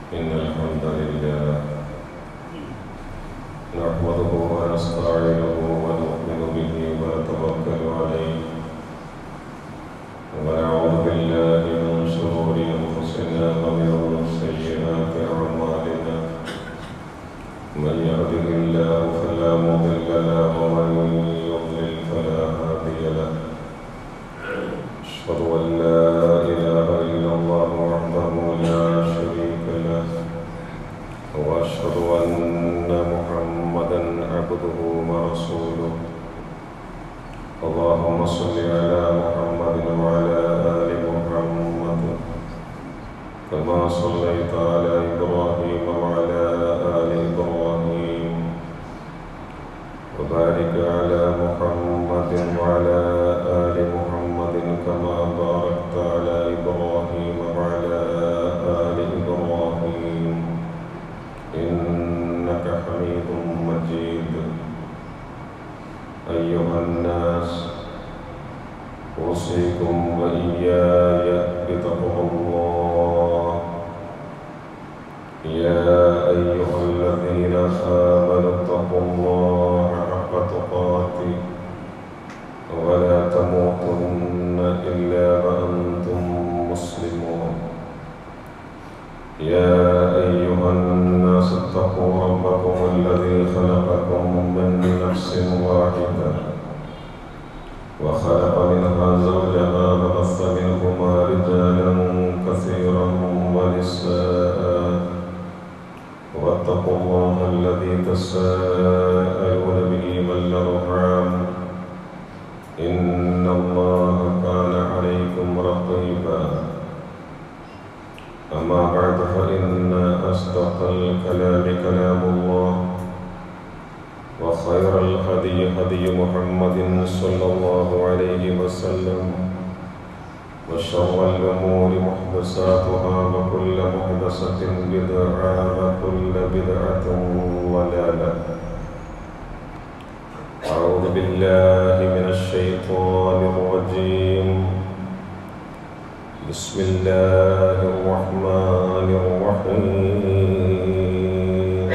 إن الحمد لله نحمده ونستعينه ونؤمن به ونتوكل عليه ونعوذ بالله من شرور أنفسنا ومن سيئات أعمالنا من يهده الله فلا مضل له ومن يضلل فلا هادي له أشهد أن لا إله إلا الله وحده لا شريك له وأشهد أن محمدا عبده ورسوله اللهم صل على محمد وعلى آل محمد كما صليت على إبراهيم وعلى آل إبراهيم وبارك على محمد وعلى آل محمد كما باركت على إبراهيم وعلى آل إبراهيم إنك حميد مجيد أيها الناس أوصيكم وإياي بتقوى الله يا أيها الذين آمنوا اتقوا الله حق تقاته ولا تموتن إلا وأنتم مسلمون يا أيها الناس اتقوا ربكم الذي خلقكم من نفس واحدة وخلق منها زوجها وبث منهما رجالا كثيرا ونساء واتقوا الله الذي تساءلون به والأرحام إن الله كان عليكم رقيبا أما بعد فإن أصدق الكلام كلام الله وخير الهدي هدي محمد صلى الله عليه وسلم وشر الأمور محدثاتها وكل محدثة بدعة وكل بدعة ضلالة أعوذ بالله من الشيطان الرجيم بسم الله الرحمن الرحيم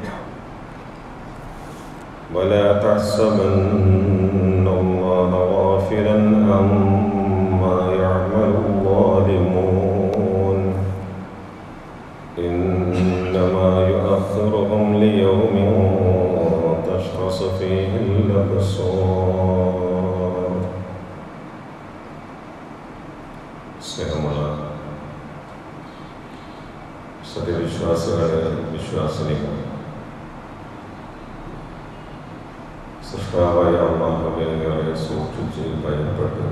ولا تحسبن الله غافلا عما يعمل الظالمون إنما يؤخرهم ليوم تشخص فيه الأبصار സ്നേഹമുള്ള സത്യവിശ്വാസികളെ വിശ്വാസിനികൾ സൃഷ്ടാവായ അള്ളാഹുവിനെ സൂക്ഷിച്ച് ഭയപ്പെട്ട്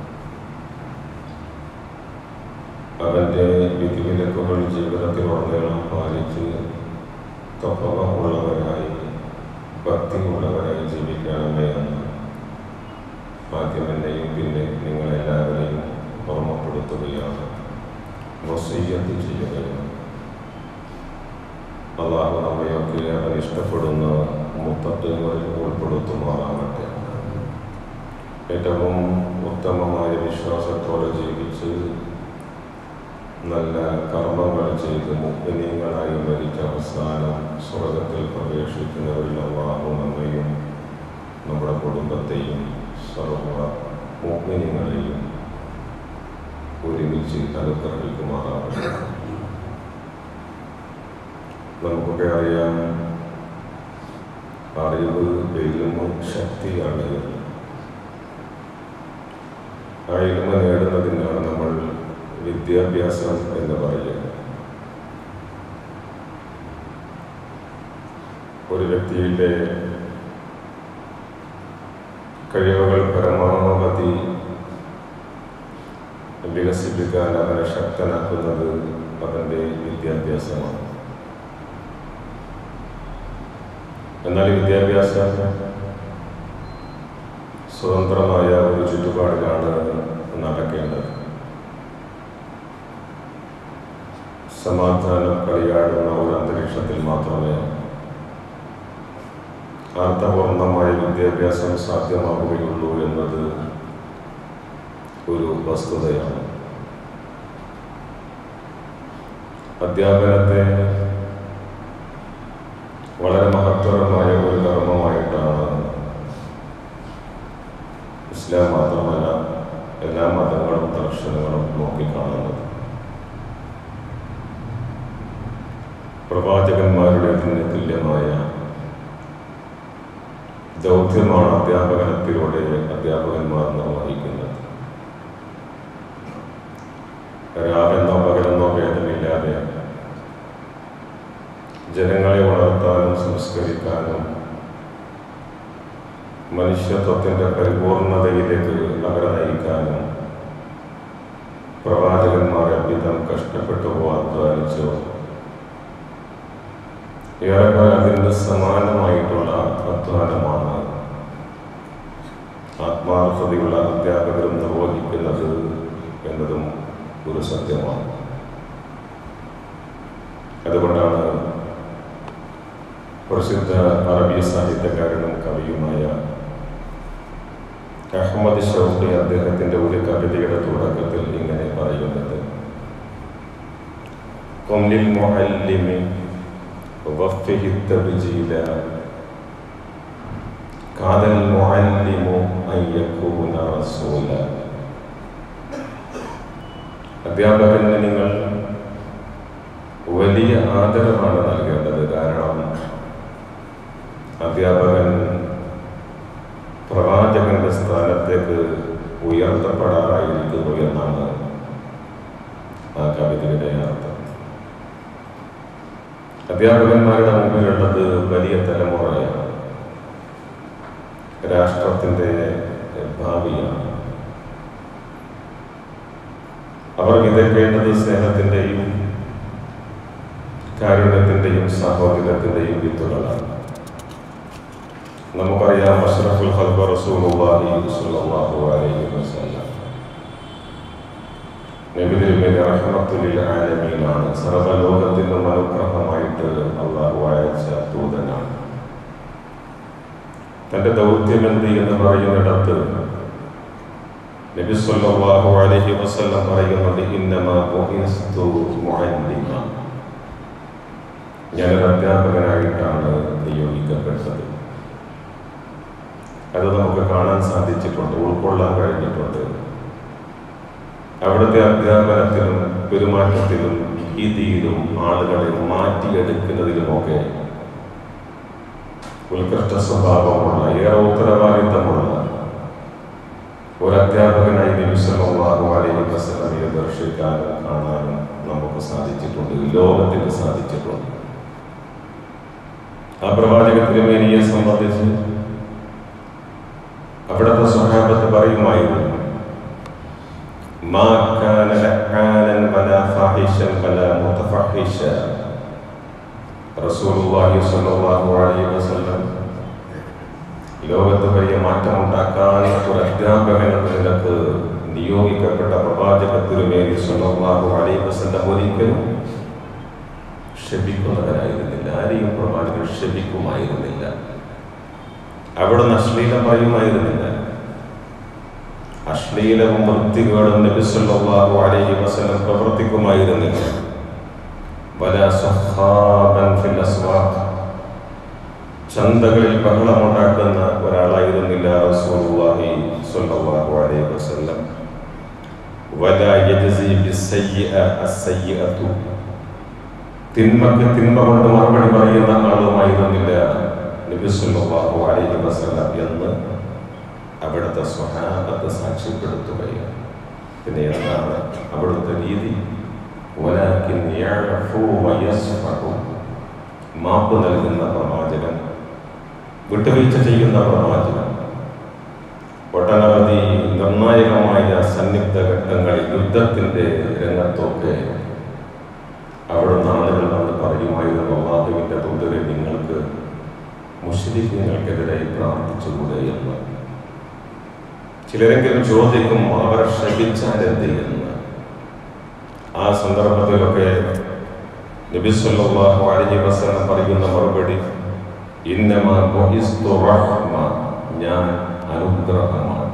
അവൻ്റെ വിധിവിലക്കുകൾ ജീവിതത്തിലുടനീളം പാലിച്ച് തപ്പവ ഉള്ളവരായി ഭക്തി ഉള്ളവരായി ജീവിക്കണമേ എന്ന് ആദ്യം എന്നെയും പിന്നെ നിങ്ങളെല്ലാവരെയും ഓർമ്മപ്പെടുത്തുകയാണ് വസീയത്ത് ചെയ്യുകയാണ് അള്ളാഹു നമ്മയൊക്കെ അവൻ ഇഷ്ടപ്പെടുന്ന മുത്തത്വങ്ങളിൽ ഉൾപ്പെടുത്തുമാറാകട്ടെ ഏറ്റവും ഉത്തമമായ വിശ്വാസത്തോടെ ജീവിച്ച് നല്ല കർമ്മങ്ങൾ ചെയ്ത് മുഗ്നീയങ്ങളായി മരിച്ച അവസാനം സ്വർഗത്തിൽ പ്രവേശിക്കുന്നവരിൽ അള്ളാഹു നമ്മയും നമ്മുടെ കുടുംബത്തെയും സർവ മുഗ്നീയങ്ങളെയും ഒരുമിച്ച് അനുഗ്രഹിക്കുമാറാകട്ടെ നമുക്കൊക്കെ അറിയാം അറിവ് എഴുതുമ്പോൾ ശക്തിയാണ് ആ എഴുമ നേടുന്നതിനാണ് നമ്മൾ വിദ്യാഭ്യാസം എന്ന് പറയുക ഒരു വ്യക്തിയുടെ കഴിവുകൾ പരമാവധി വികസിപ്പിക്കാൻ അവനെ ശക്തനാക്കുന്നത് അവൻ്റെ വിദ്യാഭ്യാസമാണ് എന്നാൽ ഈ വിദ്യാഭ്യാസം സ്വതന്ത്രമായ ഒരു ചുറ്റുപാടിലാണ് നടക്കേണ്ടത് സമാധാനം കളിയാടുന്ന ഒരു അന്തരീക്ഷത്തിൽ മാത്രമേ അർത്ഥപൂർണമായ വിദ്യാഭ്യാസം സാധ്യമാവുകയുള്ളൂ എന്നത് ഒരു വസ്തുതയാണ് അധ്യാപനത്തെ വളരെ മഹത്വരമായ ഒരു കർമ്മമായിട്ടാണ് ഇസ്ലാം മാത്രമല്ല എല്ലാ മതങ്ങളും ദർശനങ്ങളും നോക്കിക്കാണുന്നത് പ്രവാചകന്മാരുടെ തന്നെ തുല്യമായ ദൗത്യമാണ് അധ്യാപനത്തിലൂടെ അധ്യാപകന്മാർ നിർവഹിക്കുന്നത് രാവെന്നോ പകലെന്നോ ഭേദമില്ലാതെ ജനങ്ങളെ വളർത്താനും സംസ്കരിക്കാനും മനുഷ്യത്വത്തിൻ്റെ പരിപൂർണതയിലേക്ക് അവരെ നയിക്കാനും പ്രവാചകന്മാരെ വിധം കഷ്ടപ്പെട്ടു അധ്വാനിച്ചു ഏറെക്കാലം അതിന് സമാനമായിട്ടുള്ള അധ്വാനമാണ് ആത്മാർത്ഥതയുള്ള അധ്യാപകരും നിർവഹിക്കുന്നത് എന്നതും ഒരു സത്യമാണ് അതുകൊണ്ടാണ് പ്രസിദ്ധ അറബി സാഹിത്യകാരനും കവിയുമായ അഹമ്മദ് ഷൗഖി അദ്ദേഹത്തിന്റെ ഒരു കവിതയുടെ തുടക്കത്തിൽ ഇങ്ങനെ പറയുന്നത് കൊമ്മിൽ മുഅല്ലിമി وفه التبجيل كاد المعلم أن يكون رسولا അധ്യാപകന് നിങ്ങൾ വലിയ ആദരവാണ് നൽകേണ്ടത് കാരണം അധ്യാപകൻ പ്രവാചകന്റെ സ്ഥാനത്തേക്ക് ഉയർത്തപ്പെടാറായിരിക്കുന്നു എന്നാണ് ആ കവിതയുടെ അർത്ഥം അധ്യാപകന്മാരുടെ മുമ്പിലുള്ളത് വലിയ തലമുറയാണ് രാഷ്ട്രത്തിൻ്റെ ഭാവിയാണ് അവർ വിതയ്ക്കേണ്ടത് സ്നേഹത്തിൻ്റെയും കാരുണ്യത്തിൻ്റെയും സഹോദരത്തിൻ്റെയും വിത്തുകളാണ് നമുക്കറിയാം അഷ്റഫുൽ ഖൽബ റസൂലുള്ളാഹി സ്വല്ലല്ലാഹു അലൈഹി വസല്ലം നബിതിരുമേനി റഹ്മത്തുലിൽ ആലമീനാണ് സർവ്വലോകത്തിനും അനുഗ്രഹമായിട്ട് അള്ളാഹു അയച്ച ദൂതനാണ് തന്റെ ദൗത്യമെന്ത് എന്ന് പറയുന്നിടത്ത് നബി സല്ലല്ലാഹു അലൈഹി വസല്ലം പറയുന്നത് ഇന്നമാ ബുഇസ്തു മുഅല്ലിമ ഞാനൊരു അധ്യാപകനായിട്ടാണ് നിയോഗിക്കപ്പെട്ടത് അത് നമുക്ക് കാണാൻ സാധിച്ചിട്ടുണ്ട് ഉൾക്കൊള്ളാൻ കഴിഞ്ഞിട്ടുണ്ട് അവിടുത്തെ അധ്യാപനത്തിലും പെരുമാറ്റത്തിലും രീതിയിലും ആളുകളെ മാറ്റിയെടുക്കുന്നതിലുമൊക്കെ ഉത്കൃഷ്ട സ്വഭാവമുള്ള ഏറെ ഉത്തരവാദിത്തമുള്ള ഒരു അധ്യാപകനായി നിമിഷമാകും അലൈഹി വസല്ലമയെ ദർശിക്കാനും കാണാനും നമുക്ക് സാധിച്ചിട്ടുണ്ട് ലോകത്തിന് സാധിച്ചിട്ടുണ്ട് ആ പ്രവാചക തിരുമേനിയെ സംബന്ധിച്ച് അവിടുത്തെ സ്വഹാബത്ത് പറയുമായിരുന്നു ما كان لعانا ولا فاحشا ولا متفحشا റസൂലുള്ളാഹി സ്വല്ലല്ലാഹു അലൈഹി വസല്ലം ലോകത്ത് വലിയ മാറ്റമുണ്ടാക്കാൻ ഒരു അധ്യാപകൻ എന്ന നിലക്ക് നിയോഗിക്കപ്പെട്ട പ്രവാചക തിരുമേനി സ്വല്ലല്ലാഹു അലൈഹി വസല്ലം ഒരിക്കലും ക്ഷമിക്കുന്നവരായിരുന്നില്ല ആരെയും പ്രവാചകൻ ക്ഷമിക്കുമായിരുന്നില്ല അവിടുന്ന് അശ്ലീലം പറയുമായിരുന്നില്ല അശ്ലീലവും വൃത്തികേടും നബിസല്ലാഹു അലൈഹി വസല്ലം പ്രവർത്തിക്കുമായിരുന്നില്ല വല സഹാബൻ ഫിൽ അസ്വാഖ് ചന്തകളിൽ ബഹളമുണ്ടാക്കുന്ന ഒരാളായിരുന്നില്ല റസൂലുള്ളാഹി സ്വല്ലല്ലാഹു അലൈഹി വസല്ലം വല യജ്സി ബിസ്സയ്യിഅ അസ്സയ്യിഅതു തിന്മക്ക് തിന്മ കൊണ്ട് മറുപടി പറയുന്ന ആളുമായിരുന്നില്ല നബി സല്ലല്ലാഹു അലൈഹി വസല്ലം എന്ന് അവിടുത്തെ സ്വഹാബത്ത് സാക്ഷ്യപ്പെടുത്തുകയാണ് പിന്നെ എന്താണ് അവിടുത്തെ രീതി വലാക്കിൻ യഅഫു വയസ്ഫഹു മാപ്പ് നൽകുന്ന പ്രവാചകൻ വിട്ടുവീഴ്ച ചെയ്യുന്ന പ്രവാചകൻ ഒട്ടനവധി നിർണായകമായ സന്നിഗ്ധ ഘട്ടങ്ങളിൽ യുദ്ധത്തിന്റെ രംഗത്തൊക്കെ അവിടുന്ന് ആളുകൾ വന്ന് പറയുമായിരുന്നു അള്ളാഹുവിന്റെ ദൂതരെ നിങ്ങൾക്ക് മുസ്ലിങ്ങൾക്കെതിരെ പ്രാർത്ഥിച്ചുകൂടെ എന്ന് ചിലരെങ്കിലും ചോദിക്കും അവർ ക്ഷമിച്ചാൽ എന്ത് എന്ന് ആ സന്ദർഭത്തിലൊക്കെ നബി സല്ലല്ലാഹു അലൈഹി വസല്ലം പറയുന്ന മറുപടി ഇന്നമാ ബുഇസ്തു റഹ്മ ഞാൻ അനുഗ്രഹമാണ്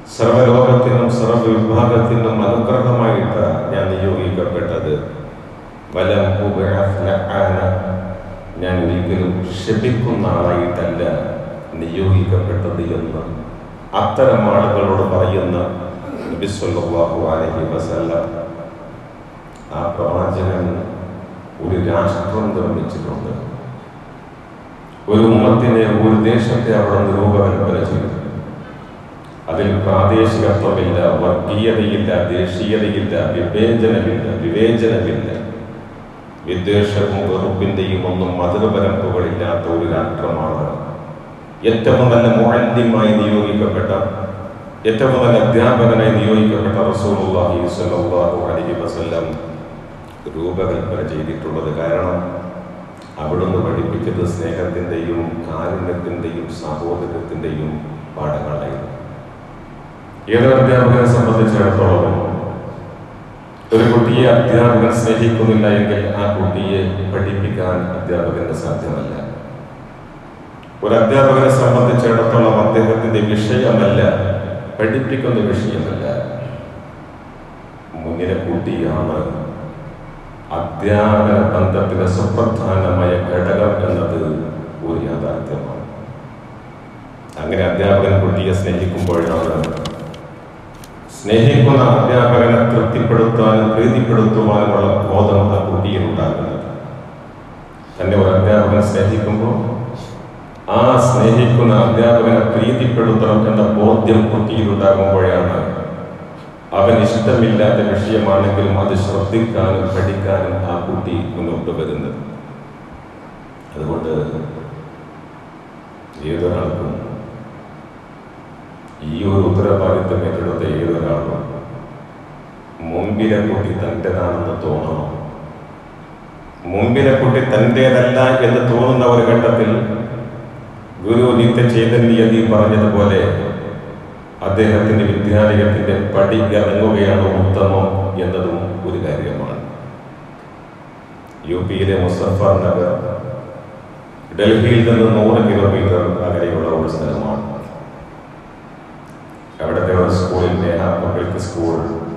സർവലോകത്തിനും സർവ്വവിഭാഗത്തിനും അനുഗ്രഹമായിട്ട് ഞാൻ നിയോഗിക്കപ്പെട്ടത് വലം ഉബഅസ് ലഅന ഞാൻ ഒരിക്കലും ക്ഷമിക്കുന്ന ആളായിട്ടല്ല നിയോഗിക്കപ്പെട്ടത് എന്ന് അത്തരം ആളുകളോട് പറയുന്ന നബി സല്ലല്ലാഹു അലൈഹി വസല്ലം ആ പ്രവാചകൻ ഒരു രാഷ്ട്രം നിർമ്മിച്ചിട്ടുണ്ട് ഒരു ഉമ്മത്തിനെ ഒരു ദേശത്തെ അവിടെ രൂപകൽപ്പന ചെയ്തു അതിൽ പ്രാദേശികത്വമില്ല വർഗീയതയില്ല ദേശീയതയില്ല വിവേചനമില്ല വിവേചനമില്ല വിദ്വേഷവും വെറുപ്പിന്റെയും ഒന്നും മധുരപരമ്പുകളില്ലാത്ത ഒരു രാഷ്ട്രമാണ് ഏറ്റവും നല്ല മുഅല്ലിമായി നിയോഗിക്കപ്പെട്ട ഏറ്റവും നല്ല അധ്യാപകനായി നിയോഗിക്കപ്പെട്ട റസൂലുള്ളാഹി സ്വല്ലല്ലാഹു അലൈഹി വസല്ലം രൂപകൽപ്പന ചെയ്തിട്ടുള്ളത് കാരണം അവിടുന്ന് പഠിപ്പിച്ചത് സ്നേഹത്തിൻ്റെയും കാരുണ്യത്തിൻ്റെയും സഹോദരത്തിൻ്റെയും പാഠങ്ങളായിരുന്നു ഏതൊരു അധ്യാപകനെ സംബന്ധിച്ചിടത്തോളം ഒരു കുട്ടിയെ അധ്യാപകൻ സ്നേഹിക്കുന്നില്ല എങ്കിൽ ആ കുട്ടിയെ പഠിപ്പിക്കാൻ അധ്യാപകന് സാധ്യമല്ല ഒരു അധ്യാപകനെ സംബന്ധിച്ചിടത്തോളം അദ്ദേഹത്തിന്റെ വിഷയമല്ല പഠിപ്പിക്കുന്ന വിഷയമല്ല മുന്നിലെ കുട്ടിയാണ് അധ്യാപന ബന്ധത്തിന് സുപ്രധാനമായ ഘടകം എന്നത് ഒരു യാഥാർത്ഥ്യമാണ് അങ്ങനെ അധ്യാപകൻ കുട്ടിയെ സ്നേഹിക്കുമ്പോഴാണ് സ്നേഹിക്കുന്ന അധ്യാപകനെ തൃപ്തിപ്പെടുത്താനും പ്രീതിപ്പെടുത്തുവാനുമുള്ള ബോധം ആ കുട്ടിയിൽ ഉണ്ടാകുന്നത് തന്നെ ഒരു അധ്യാപകൻ സ്നേഹിക്കുമ്പോൾ ആ സ്നേഹിക്കുന്ന അധ്യാപകനെ പ്രീതിപ്പെടുത്തണം എന്ന ബോധ്യം കുട്ടിയിൽ ഉണ്ടാകുമ്പോഴാണ് അവൻ ഇഷ്ടമില്ലാത്ത വിഷയമാണെങ്കിലും അത് ശ്രദ്ധിക്കാനും പഠിക്കാനും ആ കുട്ടി മുന്നോട്ട് വരുന്നത് അതുകൊണ്ട് ഏതൊരാൾക്കും ഈ ഒരു ഉത്തരവാദിത്വം ഏറ്റെടുത്ത ഏതൊരാളും മുമ്പിലെ കുട്ടി തൻ്റെതാണെന്ന് തോന്നണം മുമ്പിലെ കുട്ടി തൻ്റേതല്ല എന്ന് തോന്നുന്ന ഒരു ഘട്ടത്തിൽ ഗുരു നിത്യ ചൈതന്യതി പറഞ്ഞതുപോലെ അദ്ദേഹത്തിന്റെ വിദ്യാലയത്തിന്റെ പടി ഇറങ്ങുകയാണ് ഉത്തമം എന്നതും ഒരു കാര്യമാണ് യു പിയിലെ മുസഫർ നഗർ ഡൽഹിയിൽ നിന്ന് നൂറ് കിലോമീറ്റർ അകലെയുള്ള ഒരു സ്ഥലമാണ് അവിടുത്തെ ഒരു സ്കൂളിൽ നേഹ പബ്ലിക് സ്കൂൾ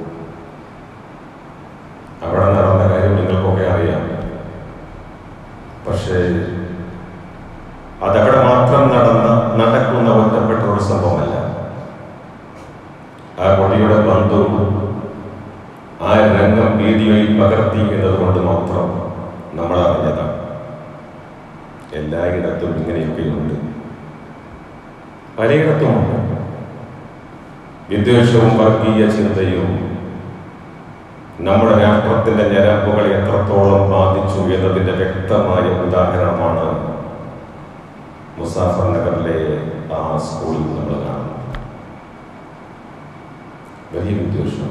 അവിടെ നടന്ന കാര്യം നിങ്ങൾക്കൊക്കെ അറിയാം പക്ഷേ അതവിടെ മാത്രം നടന്ന നടക്കുന്ന ഒറ്റപ്പെട്ട ഒരു സംഭവമല്ല ആ കുട്ടിയുടെ ബന്ധു ആ രംഗം വീഡിയോയിൽ പകർത്തി എന്നതുകൊണ്ട് മാത്രം നമ്മൾ അറിഞ്ഞതാണ് എല്ലായിടത്തും ഇങ്ങനെയൊക്കെയുണ്ട് പലയിടത്തുമുണ്ട് വിദ്വേഷവും വർഗീയ ചിന്തയും നമ്മുടെ രാഷ്ട്രത്തിന്റെ ഞരമ്പുകൾ എത്രത്തോളം ബാധിച്ചു എന്നതിന്റെ വ്യക്തമായ ഉദാഹരണമാണ് മുസാഫർ നഗറിലെ ആ സ്കൂളിൽ നമ്മൾ കാണുന്നത് വലിയ വിദ്വേഷം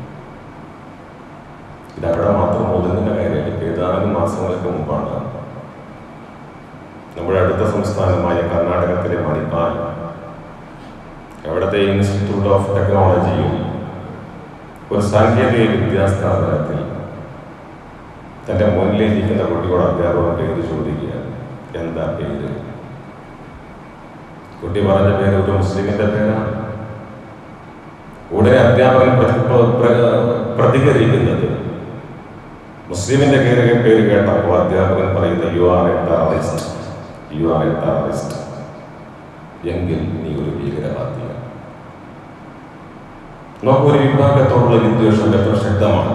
ഇതവിടെ മാത്രം ഒതുങ്ങുന്ന കാര്യമല്ല ഇപ്പൊ ഏതാനും മാസങ്ങൾക്ക് മുമ്പാണ് നമ്മുടെ അടുത്ത സംസ്ഥാനമായ കർണാടകത്തിലെ മണിപ്പാൽ അവിടുത്തെ ഇൻസ്റ്റിറ്റ്യൂട്ട് ഓഫ് ടെക്നോളജിയും ഒരു സാങ്കേതിക വിദ്യാസ്ഥാപനത്തിൽ തൻ്റെ മുന്നിലിരിക്കുന്ന കുട്ടിയോട് അധ്യാപകൻ പേര് ചോദിക്കുക എന്താ പേര് കുട്ടി പറഞ്ഞ പേര് ഒരു മുസ്ലിമിന്റെ പേരാണ് ഉടനെ അധ്യാപകൻ പ്രതി- പ്ര- പ്ര- പ്രതികരിക്കുന്നത് മുസ്ലിമിന്റെ പേര് പേര് കേട്ടപ്പോൾ അധ്യാപകൻ പറയുന്നത് you are a terrorist you are a terrorist എങ്കിൽ നീ ഒരു ഭീകരവാദിയാണ് നോക്കൂ ഒരു വിഭാഗത്തോടുള്ള വിദ്വേഷം എത്ര ശക്തമാണ്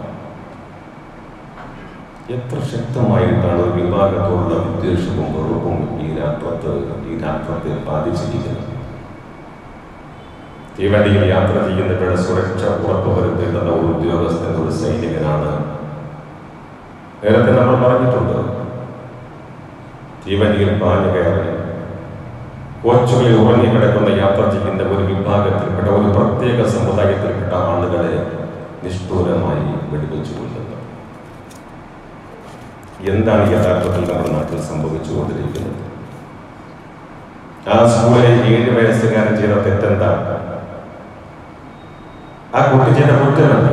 എത്ര ശക്തമായിട്ടാണ് ഒരു വിഭാഗത്തോടുള്ള വിദ്വേഷവും വെറുപ്പും ഈ രാഷ്ട്രത്തെ ഈ രാഷ്ട്രത്തെ ബാധിച്ചിരിക്കുന്നത് തീവണ്ടിയിൽ യാത്ര ചെയ്യുന്നവരുടെ സുരക്ഷ ഉറപ്പുവരുത്തേണ്ട ഒരു ഉദ്യോഗസ്ഥൻ ഒരു സൈനികനാണ് നേരത്തെ നമ്മൾ പറഞ്ഞിട്ടുണ്ട് തീവണ്ടിയിൽ പാഞ്ഞു കയറി കോച്ചുകളിൽ ഉറങ്ങിക്കിടക്കുന്ന യാത്ര ചെയ്യുന്ന ഒരു വിഭാഗത്തിൽപ്പെട്ട ഒരു പ്രത്യേക സമുദായത്തിൽപ്പെട്ട ആളുകളെ നിഷ്ഠൂരമായി വെടിവെച്ചു കൊല്ലുന്നത് എന്താണ് യഥാർത്ഥത്തിൽ നമ്മുടെ നാട്ടിൽ സംഭവിച്ചുകൊണ്ടിരിക്കുന്നത് ആ സ്കൂളിലെ ഏഴ് വയസ്സുകാരൻ ചെയ്ത തെറ്റെന്താണ് ആ കുട്ടി ചെയ്ത കുറ്റമല്ല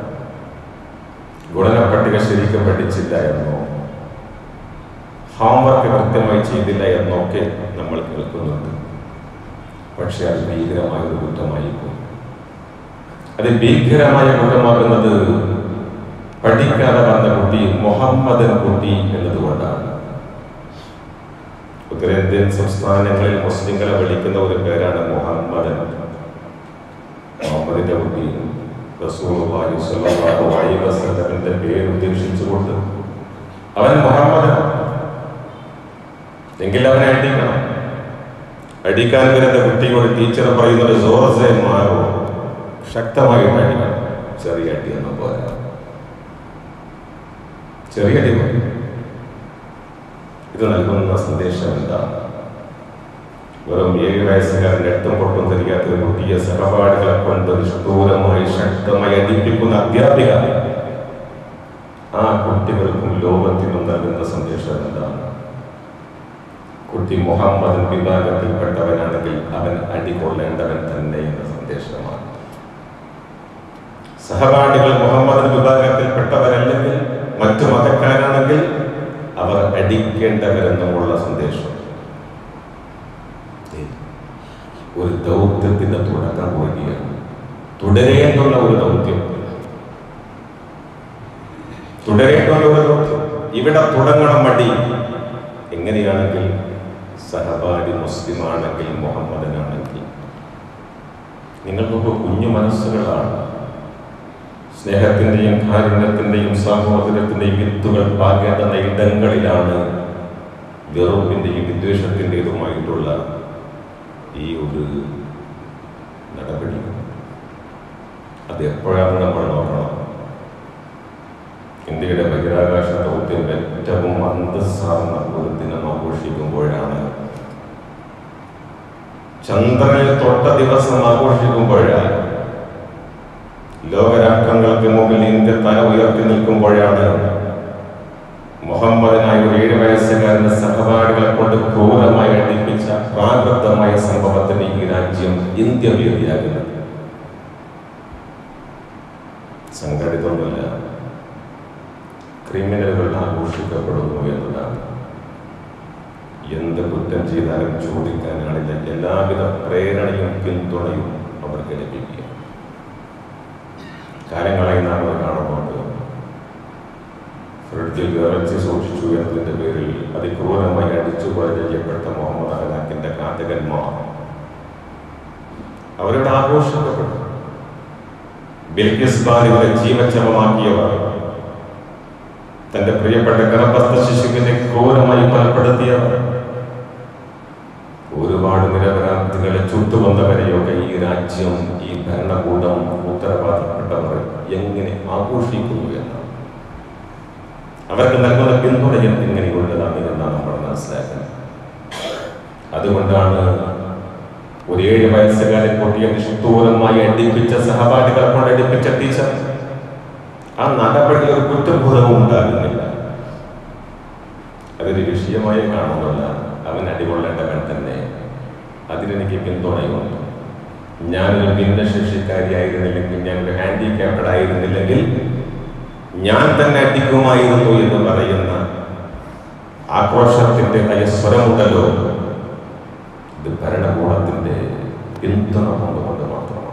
ഗുണന പട്ടിക ശരിക്കും പഠിച്ചില്ല എന്നോ ഹോംവർക്ക് കൃത്യമായി ചെയ്തില്ല എന്നൊക്കെ നമ്മൾ കേൾക്കുന്നുണ്ട് പക്ഷെ അത് ഭീകരമായ ഒരു കുറ്റമായി പോയി അത് ഭീകരമായ കുറ്റമാകുന്നത് പഠിക്കാതെ വന്ന കുട്ടി മുഹമ്മദൻ കുട്ടി എന്നതുകൊണ്ടാണ് ഉത്തരേന്ത്യൻ സംസ്ഥാനങ്ങളിൽ മുസ്ലിങ്ങളെ വിളിക്കുന്ന ഒരു പേരാണ് മുഹമ്മദൻ മുഹമ്മദിന്റെ കുട്ടി റസൂലുള്ളാഹി സ്വല്ലല്ലാഹു അലൈഹി വസല്ലമിന്റെ പേര് ഉദ്ദേശിച്ചുകൊണ്ട് അവൻ മുഹമ്മദനാണ് എങ്കിൽ അവനെ അടിക്കണം അടിക്കാൻ വരുന്ന കുട്ടിയോട് ടീച്ചർ പറയുന്നത് സോറസെ മാറോ ശക്തമായിട്ട് അടിക്കണം ചെറിയ അടിയൊന്നും പോരാ ചെറിയ അടി മതി ഇത് നൽകുന്ന സന്ദേശം എന്താണ് വെറും ഏഴ് വയസ്സുകാരൻ എട്ടും പൊട്ടും തിരിയാത്ത ഒരു കുട്ടിയെ സഹപാഠികളെ കൊണ്ട് നിഷ്ഠൂരമായി ശക്തമായി അടിപ്പിക്കുന്ന അധ്യാപിക ആ കുട്ടികൾക്കും ലോകത്തിനും നൽകുന്ന സന്ദേശം എന്താണ് കുട്ടി മുഹമ്മദ് വിഭാഗത്തിൽപ്പെട്ടവനാണെങ്കിൽ അവൻ അടികൊള്ളേണ്ടവൻ തന്നെ എന്ന സന്ദേശമാണ് സഹപാഠികൾ മുഹമ്മദ് വിഭാഗത്തിൽപ്പെട്ടവരല്ലെങ്കിൽ മറ്റു മതക്കാരാണെങ്കിൽ അവർ അടിക്കേണ്ടവരെന്നുമുള്ള സന്ദേശം ഒരു ദൗത്യത്തിന്റെ തുടക്കം കുറിക്കുകയാണ് തുടരേണ്ടുള്ള ഒരു ദൗത്യം തുടരേണ്ടുള്ള ഒരു ദൗത്യം ഇവിടെ തുടങ്ങണം മടി എങ്ങനെയാണെങ്കിൽ സഹപാഠി മുസ്ലിമാണെങ്കിൽ മുഹമ്മദനാണെങ്കിൽ നിങ്ങൾക്കൊക്കെ കുഞ്ഞു മനസ്സുകളാണ് സ്നേഹത്തിന്റെയും കാരുണ്യത്തിന്റെയും സാഹോദര്യത്തിന്റെയും വിത്തുകൾ പാകേണ്ടുന്ന ഇടങ്ങളിലാണ് വെറുപ്പിന്റെയും വിദ്വേഷത്തിൻ്റെതുമായിട്ടുള്ള ഈ ഒരു നടപടി അത് എപ്പോഴാണ് നമ്മൾ നോക്കണം ഇന്ത്യയുടെ ബഹിരാകാശ ദൗത്യം ഏറ്റവും അന്തസ്സാർന്ന ഒരു ദിനം ആഘോഷിക്കുമ്പോഴാണ് ചന്ദ്രനിൽ തൊട്ട ദിവസം ആഘോഷിക്കുമ്പോഴാണ് ലോകരാഷ്ട്രങ്ങൾക്ക് മുമ്പിൽ ഇന്ത്യ തല ഉയർത്തി നിൽക്കുമ്പോഴാണ് മുഹമ്മദിനായ ഒരു ഏഴ് വയസ്സുകാരന്റെ സഹപാഠികളെ കൊണ്ട് ക്രൂരമായി അടിപ്പിച്ച പ്രാകൃതമായ സംഭവത്തിന് ഈ രാജ്യം ഇന്ത്യ വേദിയാകുന്നത് സംഘടിതമല്ല ക്രിമിനലുകൾ ആഘോഷിക്കപ്പെടുന്നു എന്നതാണ് എന്ത് കുറ്റം ചെയ്താലും ചോദിക്കാനാണില്ല എല്ലാവിധ പ്രേരണയും പിന്തുണയും അവർക്ക് ലഭിക്കുക കാലങ്ങളായി നാം അത് കാണുന്നുണ്ട് ഫ്രിഡ്ജിൽ ഇറച്ചി സൂക്ഷിച്ചു എന്നതിന്റെ പേരിൽ അതിക്രൂരമായി അടിച്ചു കൊല ചെയ്യപ്പെട്ട മുഹമ്മദ് അഹ്ലാഖിന്റെ ഘാതകന്മാർ അവരുടെ ആഘോഷിക്കപ്പെട്ടു ബിൽക്കിസ് ബാലിവരെ ജീവച്ഛവമാക്കിയവർ തന്റെ പ്രിയപ്പെട്ട ഗർഭസ്ഥ ശിശുവിനെ ക്രൂരമായി കൊലപ്പെടുത്തിയവർ ഒരുപാട് നിരപരാധികളെ ചുട്ടുവന്നവരെയൊക്കെ ഈ രാജ്യം ഈ ഭരണകൂടം ഉത്തരവാദപ്പെട്ടവർ എങ്ങനെ ആഘോഷിക്കുന്നു എന്നാണ് അവർക്ക് നൽകുന്ന പിന്തുണ എങ്ങനെയുള്ളതാണ് എന്നാണ് നമ്മൾ മനസ്സിലാക്കുന്നത് അതുകൊണ്ടാണ് ഒരു ഏഴ് വയസ്സുകാരൻ പൊട്ടിയ നിഷ്ഠൂരമായി അടിപ്പിച്ച സഹപാഠികളെ കൊണ്ട് അടിപ്പിച്ച ടീച്ചർ ആ നടപടിയിൽ ഒരു കുറ്റബോധവും ഉണ്ടാകുന്നില്ല അതൊരു വിഷയമായി കാണുന്നില്ല അവൻ അടികൊള്ളേണ്ടവൻ തന്നെ അതിനെനിക്ക് പിന്തുണയുണ്ട് ഞാനൊരു ഭിന്നശേഷിക്കാരിയായിരുന്നില്ലെങ്കിൽ ഞാനൊരു ഹാൻഡിക്യാപ്ഡ് ആയിരുന്നില്ലെങ്കിൽ ഞാൻ തന്നെ അടിക്കുമായിരുന്നു എന്ന് പറയുന്ന ആക്രോശത്തിന്റെ സ്വരമുണ്ടല്ലോ ഇത് ഭരണകൂടത്തിന്റെ പിന്തുണ കൊണ്ടുകൊണ്ട് മാത്രമാണ്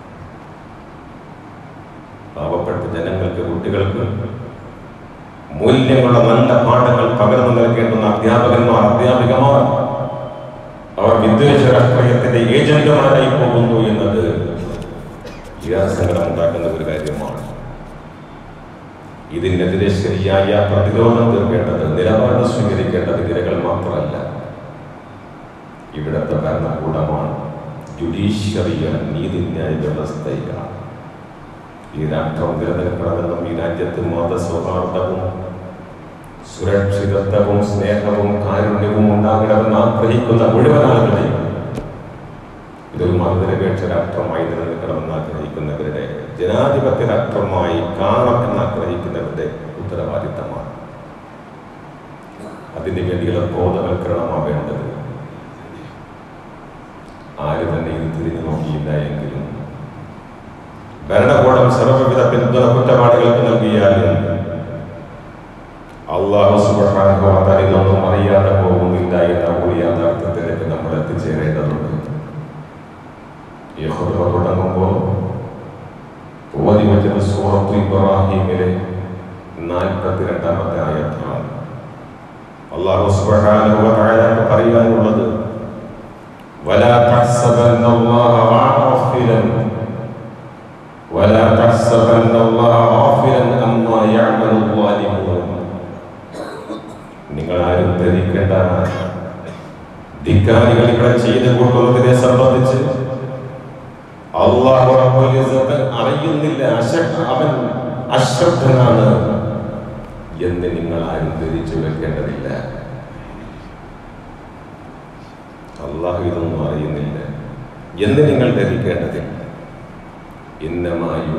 പാവപ്പെട്ട ജനങ്ങൾക്ക് കുട്ടികൾക്ക് മൂല്യങ്ങളുടെ നല്ല പാഠങ്ങൾ പകർന്നു നൽകേണ്ടുന്ന അധ്യാപകന്മാർ അധ്യാപികമാർ അവർ വിദ്വേഷ രാഷ്ട്രീയത്തിന്റെ ഏജന്റുമാരായി പോകുന്നു എന്നത് സങ്കടം ഉണ്ടാക്കുന്ന ഒരു കാര്യമാണ് ഇതിനെതിരെ ശരിയായ പ്രതിരോധം തീർക്കേണ്ടത് നിലപാട് സ്വീകരിക്കേണ്ടത് ഇരകൾ മാത്രമല്ല ഇവിടുത്തെ ഭരണകൂടമാണ് ജുഡീഷ്യറിയ നീതിന്യായ വ്യവസ്ഥയാണ് ഈ രാഷ്ട്രം നിലനിൽക്കണമെന്നും ഈ രാജ്യത്ത് മതസൗഹാർദ്ദവും സുരക്ഷിതത്വവും സ്നേഹവും കാരുണ്യവും ഉണ്ടാകണമെന്ന് ആഗ്രഹിക്കുന്ന മുഴുവൻ ആളുകളെയും ഇതൊരു മതനിരപേക്ഷ രാഷ്ട്രമായി നിലനിൽക്കണമെന്ന് ആഗ്രഹിക്കുന്നവരുടെ ജനാധിപത്യ രാഷ്ട്രമായി കാണണമെന്ന് ആഗ്രഹിക്കുന്നവരുടെ ഉത്തരവാദിത്തമാണ് അതിന് വേണ്ടിയുള്ള ബോധവൽക്കരണമാണ് വേണ്ടത് ആര് തന്നെ ഇത് തിരിഞ്ഞു നോക്കിയില്ല എങ്കിലും ഭരണകൂടം സർവവിധ പിന്തുണ കുറ്റവാളികൾക്ക് നൽകിയാലും അള്ളാഹു സുബാനുഭവത്താൽ ഇതൊന്നും അറിയാതെ പോകുന്നില്ല എന്ന ഒരു യാഥാർത്ഥ്യത്തിലേക്ക് നമ്മൾ എത്തിച്ചേരേണ്ടതുണ്ട് ഈ ഹുദവ തുടങ്ങുമ്പോൾ ഓതി വച്ചത് സൂറത്തു ഇബ്രാഹിമിലെ നാൽപ്പത്തിരണ്ടാമത്തെ ആയത്താണ് അള്ളാഹു സുബ്ഹാനഹു വ തആല പറയാനുള്ളത് ولا تحسبن الله غافلا ولا تحسبن الله غافلا عما يعمل الظالمون നിങ്ങൾ ആരും ധരിക്കേണ്ട ധിക്കാരികൾ ഇവിടെ ചെയ്തു കൂട്ടുന്നതിനെ സംബന്ധിച്ച് അള്ളാഹു റബ്ബുൽ ഇസ്സത്ത് അറിയുന്നില്ല അശ- അവൻ അശ്രദ്ധനാണ് എന്ന് നിങ്ങൾ ആരും ധരിച്ചു വെക്കേണ്ടതില്ല അള്ളാഹു ഇതൊന്നും അറിയുന്നില്ല എന്ന് നിങ്ങൾ ധരിക്കേണ്ടതില്ല ഇന്നമായു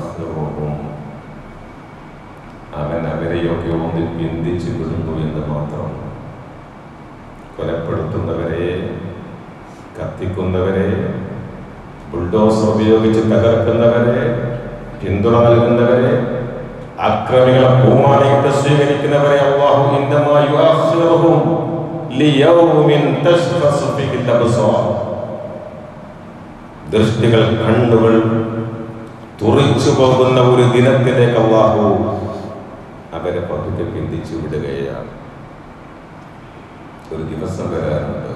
അവൻ അവരെയൊക്കെ ഒന്ന് ബന്ധിച്ചു വിടുന്നു എന്ന് മാത്രം കൊലപ്പെടുത്തുന്നവരെ കത്തിക്കുന്നവരെ ബുൾഡോസർ ഉപയോഗിച്ച് തകർക്കുന്നവരെ പിന്തുണ നൽകുന്നവരെ അക്രമികളെ പൂമാലയിട്ട് സ്വീകരിക്കുന്നവരെ അള്ളാഹു ഇന്നമായു ലിയൗമിൻ തശ്ഖസു ഫീഹിൽ അബ്സാർ ദൃഷ്ടികൾ കണ്ണുകൾ തുറിച്ചു പോകുന്ന ഒരു ദിനത്തിലേക്ക് അള്ളാഹു അവരെ പതുക്കെ പിന്തിച്ചു വിടുകയാണ് ഒരു ദിവസം വരാറുണ്ട്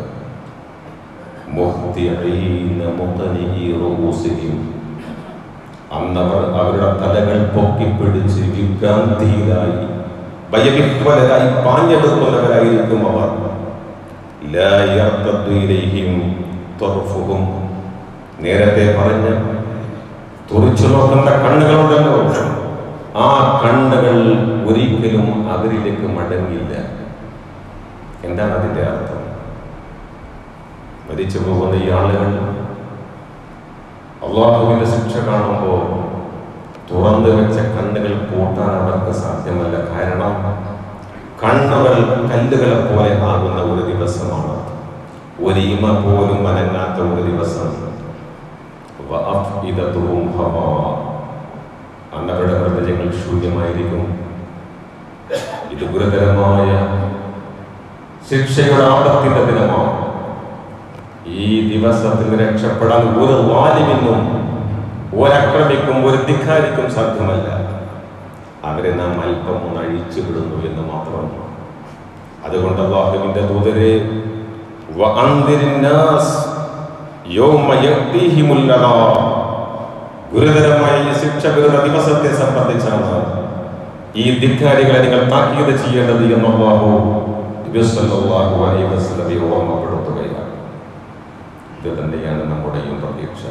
മുഹ്തിഈന മുഖനിഇ റൂസിഹിം. അന്നവർ അവരുടെ തലകൾ പൊക്കിപ്പിടിച്ച് വിഭ്രാന്തിയിലായി ഭയവിഹ്വലരായി പാഞ്ഞെടുക്കുന്നവരായിരിക്കും അവർ ലാ യർതദ്ദു ഇലൈഹിം ത്വർഫുഹും. നേരത്തെ പറഞ്ഞ തുറിച്ചു നോക്കുന്ന കണ്ണുകളുണ്ടല്ലോ ആ കണ്ണുകൾ ഒരിക്കലും അവരിലേക്ക് മടങ്ങില്ല എന്താണ് അതിന്റെ അർത്ഥം മരിച്ചു പോകുന്ന ഈ ആളുകൾ അള്ളാഹുവിന്റെ ശിക്ഷ കാണുമ്പോൾ തുറന്നു വെച്ച കണ്ണുകൾ പൂട്ടാൻ അവർക്ക് സാധ്യമല്ല കാരണം കണ്ണുകൾ കല്ലുകളെ പോലെ ആകുന്ന ഒരു ദിവസമാണ് ഒരു ഇമ പോലും അനങ്ങാത്ത ഒരു ദിവസം വഅഫ്ഇദതുഹും ഹവാ. അന്നവരുടെ ഹൃദയങ്ങൾ ശൂന്യമായിരിക്കും ഇത് ഗുരുതരമായ ശിക്ഷയുടെ ആപത്തിന്റെ ദിനമാണ് ഈ ദിവസത്തിൽ രക്ഷപ്പെടാൻ ഒരു വാലിമിനും ഒരക്രമിക്കും ഒരു ധിക്കാരിക്കും സാധ്യമല്ല അവരെ നാം അല്പം ഒന്ന് അഴിച്ചു വിടുന്നു എന്ന് മാത്രം അതുകൊണ്ട് അള്ളാഹുവിന്റെ ദൂതരെ വഅൻദിരിന്നാസ് യൗമ യഅ്തീഹിമുൽ അദാബ്. ഗുരുതരമായ ഈ ശിക്ഷ വരുന്ന ദിവസത്തെ സംബന്ധിച്ചാണ് ഈ ധിക്കാരികളെ നിങ്ങൾ താക്കീത് ചെയ്യേണ്ടത് എന്ന് അള്ളാഹു നബി സല്ലല്ലാഹു അലൈഹി വസല്ലമയെ ഓർമ്മപ്പെടുത്തുകയാണ് ഇത് തന്നെയാണ് നമ്മുടെയും പ്രതീക്ഷ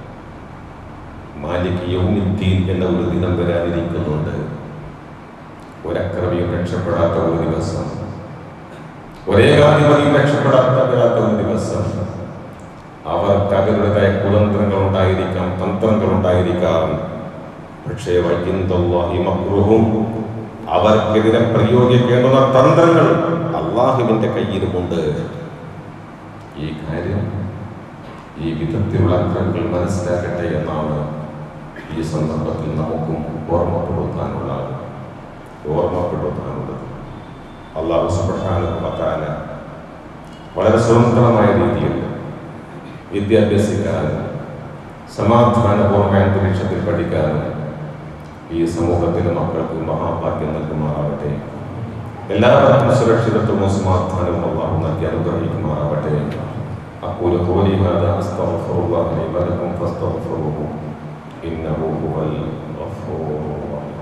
മാലിക് യൗമിദ്ദീൻ എന്ന ഒരു ദിനം വരാനിരിക്കുന്നുണ്ട് ഒരക്രമിയും രക്ഷപ്പെടാത്ത ഒരു ദിവസം ഒരേകാധിപതിയും രക്ഷപ്പെടാത്ത വരാത്ത ഒരു ദിവസം അവർക്ക് അവരുടേതായ കുതന്ത്രങ്ങൾ ഉണ്ടായിരിക്കാം തന്ത്രങ്ങൾ ഉണ്ടായിരിക്കാം പക്ഷേ വൈകിന്തല്ലാഹി മക്രുഹും അവർക്കെതിരെ പ്രയോഗിക്കേണ്ടുന്ന തന്ത്രങ്ങൾ അള്ളാഹുവിന്റെ കയ്യിലുമുണ്ട് ഈ കാര്യം ഈ വിധത്തിലുള്ള അക്രമങ്ങൾ മനസ്സിലാക്കട്ടെ എന്നാണ് ഈ സന്ദർഭത്തിൽ നമുക്കും ഓർമ്മപ്പെടുത്താനുള്ളത് ഓർമ്മപ്പെടുത്താനുള്ളത് അള്ളാഹു സുബ്ഹാനഹുവതആല വളരെ സ്വതന്ത്രമായ രീതിയിൽ വിദ്യാഭ്യസിക്കാനും സമാധാനപൂർണ്ണ അന്തരീക്ഷത്തിൽ പഠിക്കാനും ഈ സമൂഹത്തിലെ മക്കൾക്ക് മഹാഭാഗ്യം നൽകുമാറാവട്ടെ എല്ലാവർക്കും സുരക്ഷിതത്വവും സമാധാനവും അള്ളാഹു നൽകി അനുഗ്രഹിക്കുമാറാവട്ടെ أقول قولي هذا أستغفر الله لي ولكم فاستغفروه إنه هو الغفور الرحيم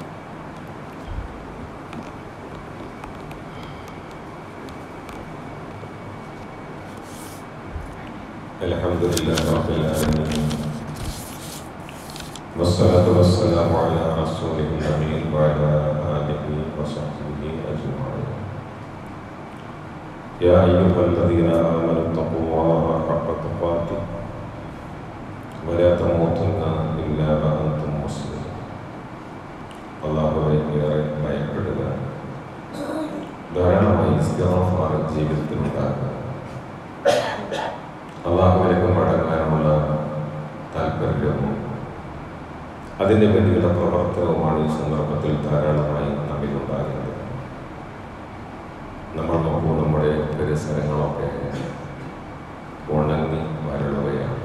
الحمد لله رب العالمين والصلاة والسلام على رسوله الأمين وعلى آله وصحبه أجمعين يا أيها الذين آمنوا اتقوا الله حق تقاته ولا تموتن إلا وأنتم مسلمون അള്ളാഹുവെ ഏറെ ഭയപ്പെടുക ധാരാളമായി ഇസ്തിഗ്ഫാർ ജീവിതത്തിലുണ്ടാകുക അള്ളാഹുവിലേക്ക് മടങ്ങാനുള്ള താല്പര്യവും അതിൻ്റെ വേണ്ടിയുള്ള പ്രവർത്തനവുമാണ് ഈ സന്ദർഭത്തിൽ ധാരാളമായി നമ്മിലുണ്ടാകുന്നത് നമ്മൾ നോക്കൂ നമ്മുടെ പരിസരങ്ങളൊക്കെ ഉണങ്ങി വരളുകയാണ്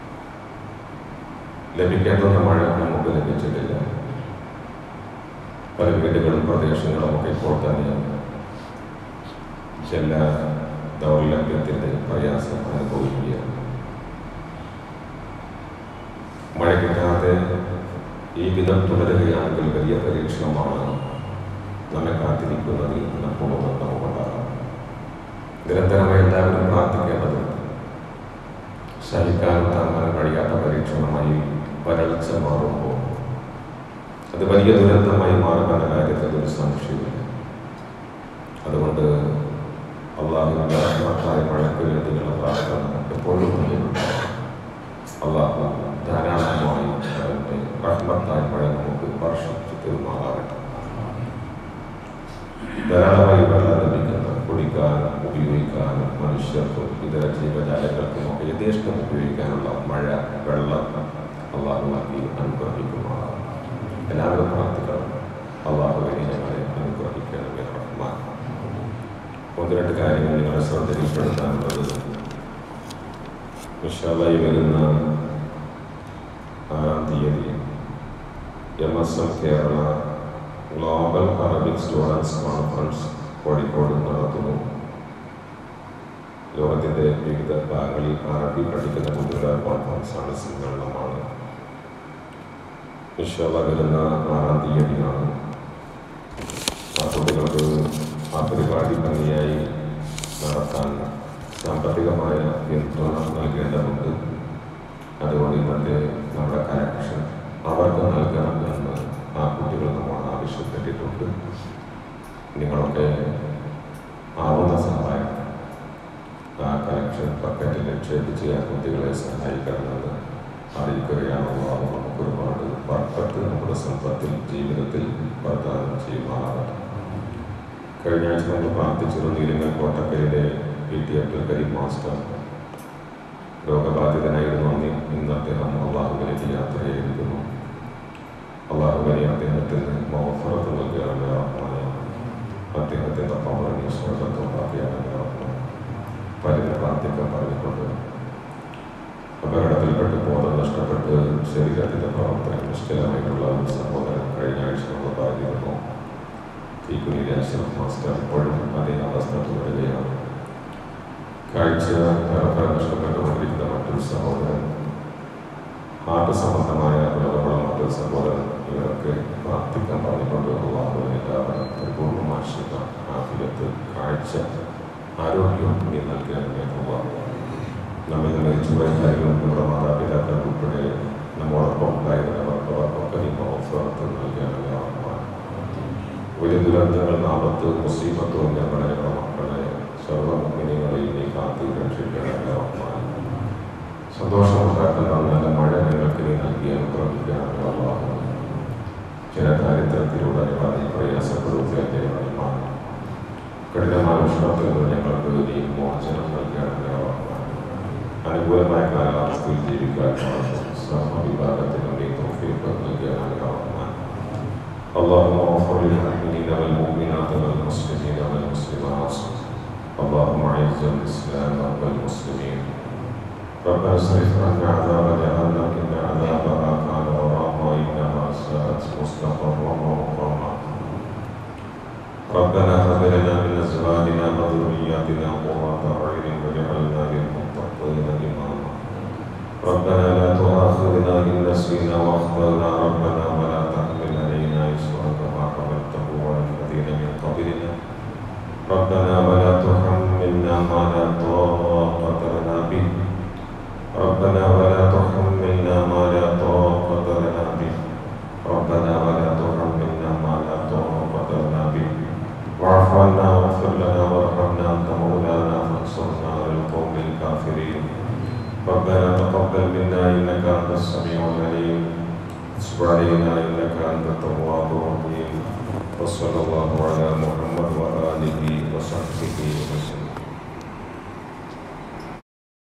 ലഭിക്കേണ്ടുന്ന മഴ നമുക്ക് ലഭിച്ചിട്ടില്ല പല വീടുകളും പ്രദേശങ്ങളും ഒക്കെ ഇപ്പോൾ തന്നെ ജല ദൗർലഭ്യത്തിൻ്റെ പ്രയാസം അനുഭവിക്കുകയാണ് മഴ കിട്ടാതെ ഈ വിധം തുടരുകയാണെങ്കിൽ വലിയ പരീക്ഷണമാണ് നമ്മെ കാത്തിരിക്കുന്നതിൽ എപ്പോഴും നമുക്കുണ്ടാകാം നിരന്തരമായി എല്ലാവരും പ്രാർത്ഥിക്കേണ്ടതുണ്ട് സഹിക്കാനും താങ്ങാനും കഴിയാത്ത പരീക്ഷണമായി വരൾച്ച മാറുമ്പോൾ അത് വലിയ ദുരന്തമായി മാറുമെന്ന കാര്യത്തിൽ ഒരു സംശയമില്ല അതുകൊണ്ട് അള്ളാഹുവിൻ്റെ റഹ്മത്തായ മഴയ്ക്ക് വേണ്ടിയുള്ള പ്രാർത്ഥന എപ്പോഴും മുന്നിലുണ്ടാകും അള്ളാഹു ധാരാളമായി അവൻ്റെ റഹ്മത്തായ മഴ നമുക്ക് വർഷിച്ചു തരുമാറാകട്ടെ ധാരാളമായി വെള്ളം ലഭിക്കുന്ന കുടിക്കാനും ഉപയോഗിക്കാനും മനുഷ്യർക്കും ഇതര ജീവജാലങ്ങൾക്കും ഒക്കെ യഥേഷ്ടം ഉപയോഗിക്കാനുള്ള മഴ വെള്ളം അള്ളാഹു നൽകി അനുഗ്രഹിക്കുമാറാണ് എല്ലാവരും പ്രാർത്ഥിക്കണം അള്ളാഹുവിനെ ഞങ്ങളെ അനുഗ്രഹിക്കണമേ റഹ്മാൻ ഒന്ന് രണ്ട് കാര്യങ്ങൾ നിങ്ങളെ ശ്രദ്ധയിൽപ്പെടുത്താനുള്ളത് വിശാലായി വരുന്ന ആറാം തീയതി M S M Kerala global Arabic students conference Kozhikode നടത്തുന്നു ലോകത്തിൻ്റെ വിവിധ ഭാഗങ്ങളിൽ അറബി പഠിക്കുന്ന കുട്ടികളുടെ കോൺഫറൻസാണ് സമ്മേളനമാണ് വിശ്വ വരുന്ന ആറാം തീയതിയാണ് ആ കുട്ടികൾക്ക് ആ പരിപാടി ഭംഗിയായി നടത്താൻ സാമ്പത്തികമായ പിന്തുണ നൽകേണ്ടതുണ്ട് അതുകൊണ്ട് ഇന്നത്തെ നമ്മുടെ കലക്ഷൻ അവർക്ക് നൽകണം എന്ന് ആ കുട്ടികൾ നമ്മോട് ആവശ്യപ്പെട്ടിട്ടുണ്ട് നിങ്ങളൊക്കെ ആവുന്ന സഹായം ആ കലക്ഷൻ പക്കറ്റിൽ നിക്ഷേപിച്ച് ആ കുട്ടികളെ സഹായിക്കണമെന്ന് അറിയിക്കുകയാണല്ലോ അത് നമുക്ക് ഒരുപാട് വർക്കത്ത് നമ്മുടെ സമ്പത്തിൽ ജീവിതത്തിൽ പ്രദാനം ചെയ്യുമാറാകട്ടെ കഴിഞ്ഞ ആഴ്ച നമ്മൾ പ്രാർത്ഥിച്ചിരുന്നു ഇരിങ്ങൽ കോട്ടക്കലിലെ P T Abdul Kareem master രോഗബാധിതനായിരുന്നു അന്ന് ഇന്ന് അദ്ദേഹം അള്ളാഹുവിലേക്ക് യാത്ര ചെയ്തിരിക്കുന്നു അള്ളാഹുവിനെ അദ്ദേഹത്തിന് മൗഫറത്ത് നൽകുകയാണ് റഹ്മാനെ അദ്ദേഹത്തിൻ്റെ പവറിനെ സ്വർഗത്തുണ്ടാക്കിയാണ് റഹ്മാൻ പലരും പ്രാർത്ഥിക്കാൻ പറഞ്ഞിട്ടുണ്ട് അപകടത്തിൽപ്പെട്ട് ബോധം നഷ്ടപ്പെട്ട് ശരീരത്തിൻ്റെ പ്രവർത്തനം നിശ്ചലമായിട്ടുള്ള ഒരു സഹോദരൻ കഴിഞ്ഞ ആഴ്ച നമ്മൾ പറഞ്ഞിരുന്നു തീക്കുനിലെ അശ്രഫ് മാസ്റ്റർ ഇപ്പോഴും അതേ അവസ്ഥ തുടരുകയാണ് കാഴ്ച ഏറെ നഷ്ടപ്പെട്ടുകൊണ്ടിരിക്കുന്ന മറ്റൊരു സഹോദരൻ ഹാർട്ട് സംബന്ധമായ രോഗമുള്ള മറ്റൊരു സഹോദരൻ ഇവരൊക്കെ പ്രാർത്ഥിക്കാൻ പറഞ്ഞിട്ടുണ്ട് അള്ളാഹുവിനെ എല്ലാവരും പരിപൂർണ്ണമായ ശിവ ആഫിയത്ത് കാഴ്ച ആരോഗ്യം നീ നൽകണമേ അള്ളാഹു നമ്മിൽ മരിച്ചുപോയ കാര്യങ്ങളും നമ്മുടെ മാതാപിതാക്കൾ ഉൾപ്പെടെ നമ്മോടൊപ്പം ഉണ്ടായിരുന്നവർക്ക് അവർക്കൊക്കെ നീ ഓഫറത്ത് നൽകണമേ റഹ്മാൻ വലിയ ദുരന്തങ്ങൾ നാമത്ത് മുസീബത്തും ഞങ്ങളെ ഞങ്ങളുടെ മക്കളെ സർവ്വമിനികളെയും നീ കാത്തു രക്ഷിക്കണമേ റഹ്മാൻ സന്തോഷമുണ്ടാക്കുന്ന നല്ല മഴ ഞങ്ങൾക്ക് നീ നൽകി അനുഗ്രഹിക്കണമേ അള്ളാഹു ചില ദാരിദ്ര്യത്തിലൂടെ ഞങ്ങൾ നീ പ്രയാസപ്പെടുകയല്ലേ റഹ്മാൻ കഠിനമായ ഉഷ്ണത്തിൽ നിന്ന് ഞങ്ങൾക്ക് നീ മോചനം നൽകണമേ റഹ്മാൻ അനുകൂലമായ കാലാവസ്ഥയിൽ ജീവിക്കാൻ സർവ്വവിഭാഗത്തിനും നീ തോഫീക്ക് നൽകണമേ റഹ്മാൻ اللهم اغفر للمؤمنين والمؤمنات والمسلمين والمسلمات اللهم اعز الاسلام والمسلمين ربنا اصرف عنا عذاب جهنم ان عذابها كان غراما انها ساءت مستقرا ومقاما ربنا هب لنا من ازواجنا وذرياتنا قرة اعين واجعلنا للمتقين اماما ربنا لا تؤاخذنا ان نسينا واخطانا ربنا ولا تحمل علينا اسرا كما حملته على الذين من قبلنا ربنا ولا تحملنا ما لا طاقة لنا به ربنا ولا تحملنا ما لا طاقة لنا به ربنا ولا تحملنا ما لا طاقة لنا به واعف عنا واغفر لنا وارحمنا انت مولانا فانصرنا على القوم الكافرين ربنا تقبل منا انك انت السميع العليم تب علينا انك انت التواب الرحيم وصلى الله على محمد واله وصحبه وسلم